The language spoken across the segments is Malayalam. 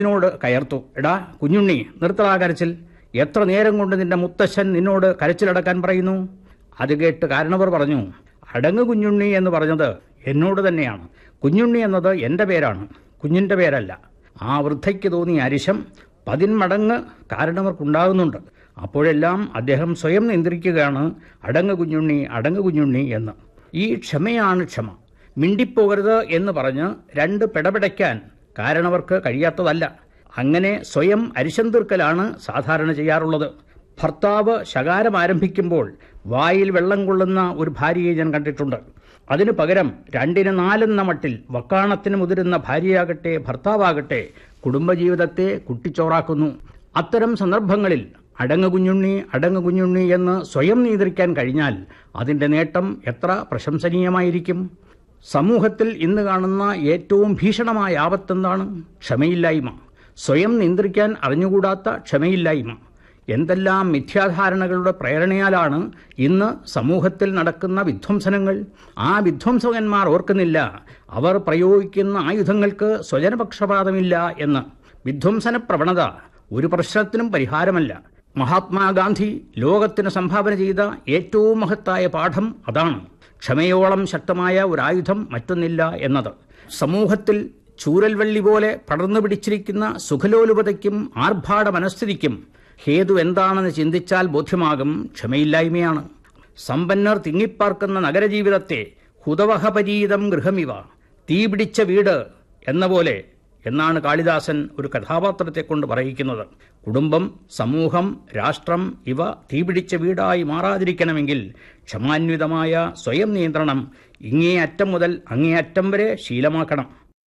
ോട് കയർത്തു എടാ കുഞ്ഞുണ്ണി നിർത്തടാ കരച്ചിൽ എത്ര നേരം കൊണ്ട് നിന്റെ മുത്തശ്ശൻ നിന്നോട് കരച്ചിലടക്കാൻ പറയുന്നു അത് കേട്ട് കാരണവർ പറഞ്ഞു അടങ്ങ് കുഞ്ഞുണ്ണി എന്ന് പറഞ്ഞത് എന്നോട് തന്നെയാണ് കുഞ്ഞുണ്ണി എന്നത് എൻ്റെ പേരാണ് കുഞ്ഞിൻ്റെ പേരല്ല ആ വൃദ്ധയ്ക്ക് തോന്നിയ അരിശം പതിന്മടങ്ങ് കാരണവർക്കുണ്ടാകുന്നുണ്ട് അപ്പോഴെല്ലാം അദ്ദേഹം സ്വയം നിയന്ത്രിക്കുകയാണ് അടങ്ങ് കുഞ്ഞുണ്ണി അടങ്ങ് കുഞ്ഞുണ്ണി എന്ന് ഈ ക്ഷമയാണ് ക്ഷമ മിണ്ടിപ്പോകരുത് എന്ന് പറഞ്ഞ് രണ്ട് പിടപിടയ്ക്കാൻ കാരണവർക്ക് കഴിയാത്തതല്ല അങ്ങനെ സ്വയം അരിശം തീർക്കലാണ് സാധാരണ ചെയ്യാറുള്ളത് ഭർത്താവ് ശകാരം ആരംഭിക്കുമ്പോൾ വായിൽ വെള്ളം കൊള്ളുന്ന ഒരു ഭാര്യയെ ഞാൻ കണ്ടിട്ടുണ്ട് അതിനു പകരം രണ്ടിന് നാലെന്ന മട്ടിൽ വക്കാണത്തിന് മുതിരുന്ന ഭാര്യയാകട്ടെ ഭർത്താവാകട്ടെ കുടുംബജീവിതത്തെ കുട്ടിച്ചോറാക്കുന്നു അത്തരം സന്ദർഭങ്ങളിൽ അടങ്ങ് കുഞ്ഞുണ്ണി അടങ്ങ് കുഞ്ഞുണ്ണി എന്ന് സ്വയം നിയന്ത്രിക്കാൻ കഴിഞ്ഞാൽ അതിൻ്റെ നേട്ടം എത്ര പ്രശംസനീയമായിരിക്കും സമൂഹത്തിൽ ഇന്ന് കാണുന്ന ഏറ്റവും ഭീഷണമായ ആപത്തെന്താണ് ക്ഷമയില്ലായ്മ സ്വയം നിയന്ത്രിക്കാൻ അറിഞ്ഞുകൂടാത്ത ക്ഷമയില്ലായ്മ എന്തെല്ലാം മിഥ്യാധാരണകളുടെ പ്രേരണയാലാണ് ഇന്ന് സമൂഹത്തിൽ നടക്കുന്ന വിധ്വംസനങ്ങൾ ആ വിധ്വംസകന്മാർ ഓർക്കുന്നില്ല അവർ പ്രയോഗിക്കുന്ന ആയുധങ്ങൾക്ക് സ്വജനപക്ഷപാതമില്ല എന്ന് വിധ്വംസന പ്രവണത ഒരു പ്രശ്നത്തിനും പരിഹാരമല്ല മഹാത്മാഗാന്ധി ലോകത്തിന് സംഭാവന ചെയ്ത ഏറ്റവും മഹത്തായ പാഠം അതാണ് ക്ഷമയോളം ശക്തമായ ഒരായുധം മറ്റൊന്നില്ല എന്നത് സമൂഹത്തിൽ ചൂരൽവള്ളി പോലെ പടർന്നു പിടിച്ചിരിക്കുന്ന സുഖലോലുപതയ്ക്കും ആർഭാട മനസ്ഥിതിക്കും ഹേതു എന്താണെന്ന് ചിന്തിച്ചാൽ ബോധ്യമാകും ക്ഷമയില്ലായ്മയാണ് സമ്പന്നർ തിങ്ങിപ്പാർക്കുന്ന നഗരജീവിതത്തെ ഹുതവഹപരീതം ഗൃഹമിവ തീപിടിച്ച വീട് എന്ന പോലെ എന്നാണ് കാളിദാസൻ ഒരു കഥാപാത്രത്തെ കൊണ്ട് പറയിക്കുന്നത് കുടുംബം സമൂഹം രാഷ്ട്രം ഇവ തീപിടിച്ച വീടായി മാറാതിരിക്കണമെങ്കിൽ ക്ഷമാന്വിതമായ സ്വയം നിയന്ത്രണം ഇങ്ങേ അറ്റം മുതൽ അങ്ങേ അറ്റം വരെ ശീലമാക്കണം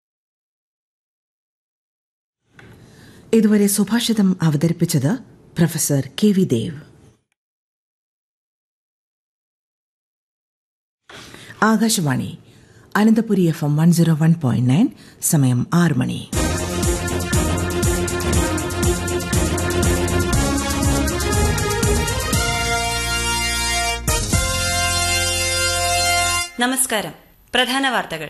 ഇതുവരെ സുഭാഷിതം അവതരിപ്പിച്ചത് professor K V Dev Akashvani Ananthapuri F M one zero one point nine സമയം ആറ് മണി നമസ്കാരം പ്രധാന വാർത്തകൾ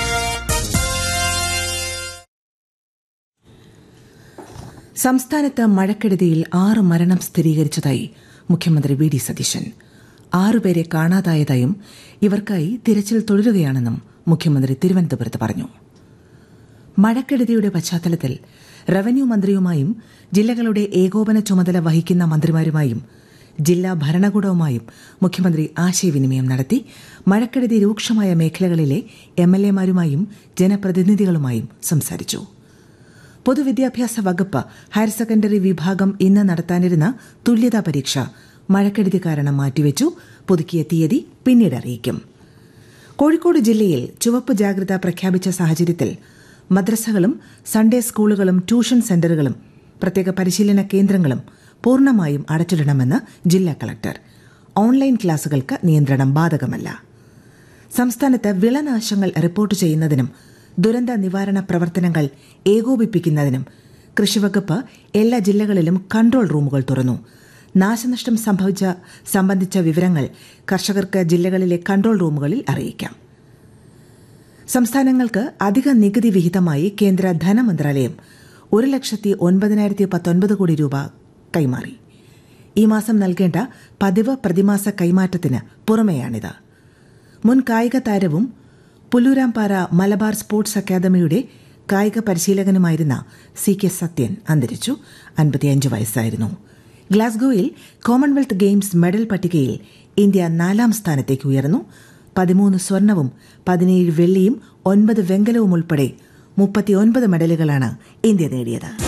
സംസ്ഥാനത്ത് മഴക്കെടുതിയിൽ ആറ് മരണം സ്ഥിരീകരിച്ചതായി മുഖ്യമന്ത്രി വി ഡി സതീശൻ ആറുപേരെ കാണാതായതായും ഇവർക്കായി തിരച്ചിൽ തുടരുകയാണെന്നും മുഖ്യമന്ത്രി തിരുവനന്തപുരത്ത് പറഞ്ഞു മഴക്കെടുതിയുടെ പശ്ചാത്തലത്തിൽ റവന്യൂ മന്ത്രിയുമായും ജില്ലകളുടെ ഏകോപന ചുമതല വഹിക്കുന്ന മന്ത്രിമാരുമായും ജില്ലാ ഭരണകൂടവുമായും മുഖ്യമന്ത്രി ആശയവിനിമയം നടത്തി മഴക്കെടുതി രൂക്ഷമായ മേഖലകളിലെ എം എൽ എമാരുമായും ജനപ്രതിനിധികളുമായും സംസാരിച്ചു പൊതുവിദ്യാഭ്യാസ വകുപ്പ് ഹയർ സെക്കൻഡറി വിഭാഗം ഇന്ന് നടത്താനിരുന്ന തുല്യതാ പരീക്ഷ മഴക്കെടുതി കാരണം മാറ്റിവെച്ചു പുതുക്കിയ തീയതി പിന്നീട് അറിയിക്കും കോഴിക്കോട് ജില്ലയിൽ ചുവപ്പ് ജാഗ്രത പ്രഖ്യാപിച്ച സാഹചര്യത്തിൽ മദ്രസകളും സൺഡേ സ്കൂളുകളും ട്യൂഷൻ സെന്ററുകളും പ്രത്യേക പരിശീലന കേന്ദ്രങ്ങളും പൂർണ്ണമായും അടച്ചിടണമെന്ന് ജില്ലാ കളക്ടർ ഓൺലൈൻ ക്ലാസുകൾക്ക് നിയന്ത്രണം ബാധകമല്ല സംസ്ഥാനത്ത് വിളനാശങ്ങൾ റിപ്പോർട്ട് ചെയ്യുന്നതിനും ദുരന്ത നിവാരണ പ്രവർത്തനങ്ങൾ ഏകോപിപ്പിക്കുന്നതിനും കൃഷിവകുപ്പ് എല്ലാ ജില്ലകളിലും കൺട്രോൾ റൂമുകൾ തുറന്നു നാശനഷ്ടം സംഭവിച്ച സംബന്ധിച്ച വിവരങ്ങൾ കർഷകർക്ക് ജില്ലകളിലെ കൺട്രോൾ റൂമുകളിൽ അറിയിക്കാം സംസ്ഥാനങ്ങൾക്ക് അധിക നികുതി വിഹിതമായി കേന്ദ്ര ധനമന്ത്രാലയം ഒരു ലക്ഷത്തി ഒൻപതിനായിരത്തി പത്തൊൻപത് കോടി രൂപ കൈമാറി ഈ മാസം നൽകേണ്ട പതിവ് പ്രതിമാസ കൈമാറ്റത്തിന് പുറമെയാണിത് മുൻ കായിക താരവും പുല്ലൂരാംപാറ മലബാർ സ്പോർട്സ് അക്കാദമിയുടെ കായിക പരിശീലകനുമായിരുന്ന സി കെ സത്യൻ അന്തരിച്ചു അൻപത്തിയഞ്ച് വയസ്സായിരുന്നു ഗ്ലാസ്ഗോയിൽ കോമൺവെൽത്ത് ഗെയിംസ് മെഡൽ പട്ടികയിൽ ഇന്ത്യ നാലാം സ്ഥാനത്തേക്ക് ഉയർന്നു പതിമൂന്ന് സ്വർണവും പതിനേഴ് വെള്ളിയും ഒൻപത് വെങ്കലവും ഉൾപ്പെടെ മുപ്പത്തിയൊൻപത് മെഡലുകളാണ് ഇന്ത്യ നേടിയത്